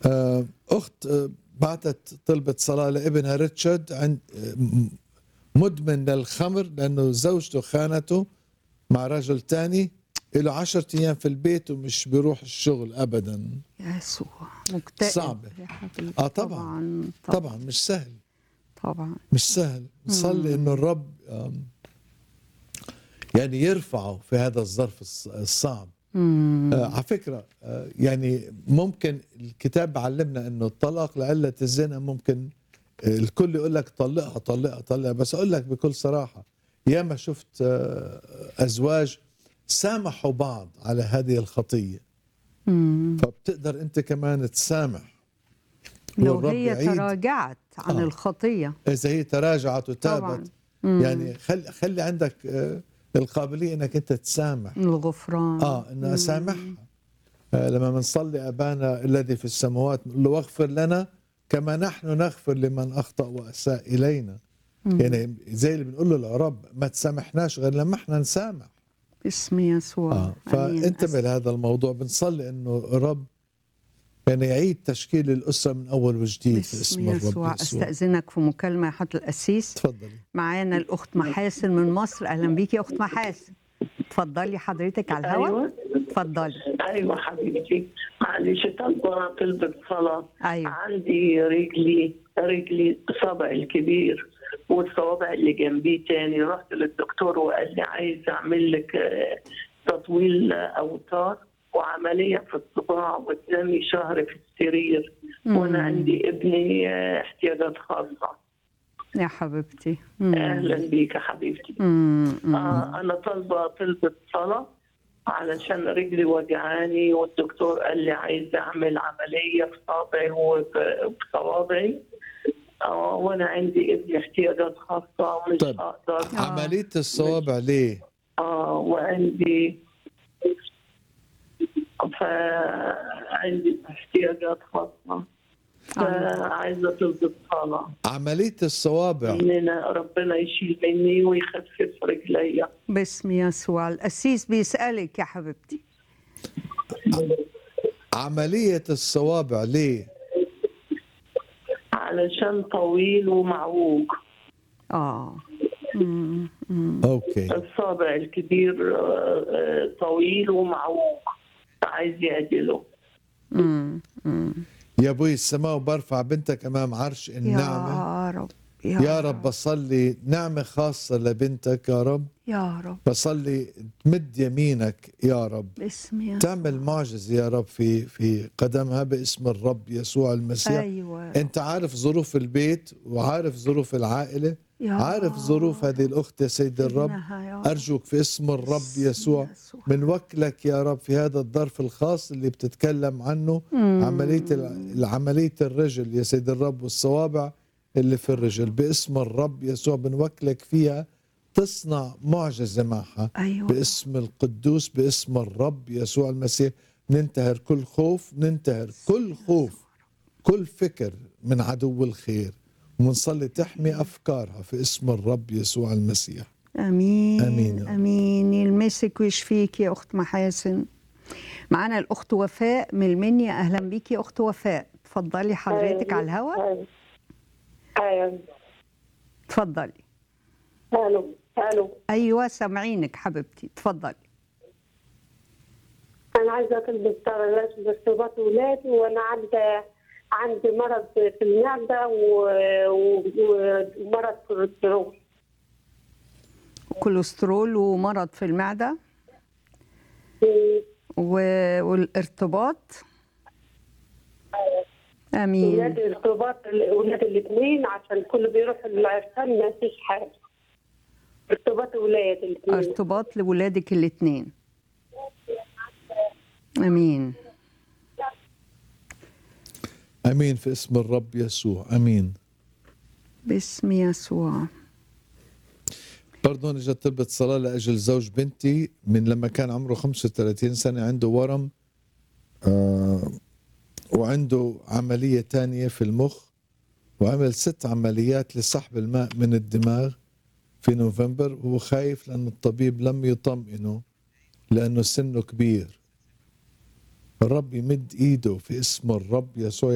آه، اخت آه، بعتت طلبت صلاه لابنها ريتشارد عند آه، م- مدمن للخمر لانه زوجته خانته مع رجل تاني له عشرة ايام في البيت ومش بيروح الشغل ابدا يا يسوع مكتئب صعبة. يا حبيبي آه، طبعاً. طبعا طبعا مش سهل طبعا مش سهل نصلي انه الرب آم، يعني يرفعه في هذا الظرف الص- الصعب مم. آه على فكرة آه يعني ممكن الكتاب بعلمنا انه الطلاق لعلة الزنا ممكن آه الكل يقول لك طلقها طلقها طلقها بس اقول لك بكل صراحة ياما شفت آه ازواج سامحوا بعض على هذه الخطية مم. فبتقدر انت كمان تسامح لو والرب هي يعيد. تراجعت عن آه. الخطيه اذا هي تراجعت طبعا وتابت مم. يعني خلي خلي عندك آه القابلية انك انت تسامح الغفران اه انه اسامحها آه لما بنصلي ابانا الذي في السماوات نقول له واغفر لنا كما نحن نغفر لمن اخطا واساء الينا مم. يعني زي اللي بنقول له للرب ما تسامحناش غير لما احنا نسامح باسم يسوع اه آمين. فانتبه لهذا الموضوع بنصلي انه الرب يعني يعيد تشكيل الاسره من اول وجديد في باسم اسم الرب يسوع يسوع استاذنك في مكالمه يا حضره القسيس تفضلي معانا الاخت محاسن من مصر اهلا بيكي يا اخت محاسن اتفضلي حضرتك على الهواء ايوه اتفضلي ايوه حبيبتي معلش طالبه طلبة صلاة ايوه عندي رجلي رجلي صبع الكبير والصوابع اللي جنبيه تاني رحت للدكتور وقال لي عايز اعمل لك آه، تطويل اوتار وعمليه في الصباع وقدامي شهر في السرير وانا مم. عندي ابني آه، احتياجات خاصه يا حبيبتي مم. اهلا بيك يا حبيبتي مم. مم. آه أنا طالبة طلبة صلاة علشان رجلي وجعاني والدكتور قال لي عايز أعمل عملية في صابعي وفي وفي صوابعي آه وأنا عندي ابني احتياجات خاصة مش طيب. هقدر آه. عمليه الصوابع ليه؟ آه وعندي فعندي احتياجات خاصة فعايزة طلبة صلاة عمليه الصوابع إن ربنا يشيل مني ويخفف رجليا باسم يسوع القسيس بيسألك يا حبيبتي عمليه الصوابع ليه؟ علشان طويل ومعوج اه مم. مم. اوكي الصابع الكبير آه، آه، طويل ومعوج عايز يعدله مم. مم. يا ابوي السماء وبرفع بنتك امام عرش النعمه يا رب يا رب بصلي نعمه خاصه لبنتك يا رب يا رب بصلي تمد يمينك يا رب باسم يسوع تعمل معجزه يا رب في في قدمها باسم الرب يسوع المسيح ايوه انت عارف ظروف البيت وعارف ظروف العائله يا عارف ظروف هذه الاخت يا سيد الرب إنها يا رب. ارجوك في اسم الرب باسم يسوع يسوع. من وكلك يا رب في هذا الظرف الخاص اللي بتتكلم عنه مم. عملية الع- عملية الرجل يا سيد الرب والصوابع اللي في الرجل باسم الرب يسوع بنوكلك فيها تصنع معجزة معها ايوه باسم القدوس باسم الرب يسوع المسيح ننتهر كل خوف ننتهر كل خوف كل فكر من عدو الخير ونصلي تحمي أفكارها في اسم الرب يسوع المسيح امين آمين يا رب. امين يلمسك ويشفيك يا اخت محاسن معانا الاخت وفاء من المنيا اهلا بيكي يا اخت وفاء اتفضلي حضرتك على الهواء ايوه اتفضلي الو الو ايوه سامعينك حبيبتي اتفضلي انا عايزه اطلب الصلاه بارتباط ولادي وانا عندي عندي مرض في المعده و- و- ومرض في الكوليسترول كوليسترول ومرض في المعده و... والارتباط امين ولادي ارتباط ولاد الاثنين عشان كله بيروح العرسان ما فيش حاجه ارتباط ولاد الاثنين ارتباط لولادك الاثنين امين أمين في اسم الرب يسوع أمين باسم يسوع برضه انا جت طلبت صلاه لاجل زوج بنتي من لما كان عمره 35 سنه عنده ورم آه وعنده عمليه تانية في المخ وعمل ست عمليات لسحب الماء من الدماغ في نوفمبر وهو خايف لأن الطبيب لم يطمئنه لأنه سنه كبير الرب يمد إيده في اسم الرب يسوع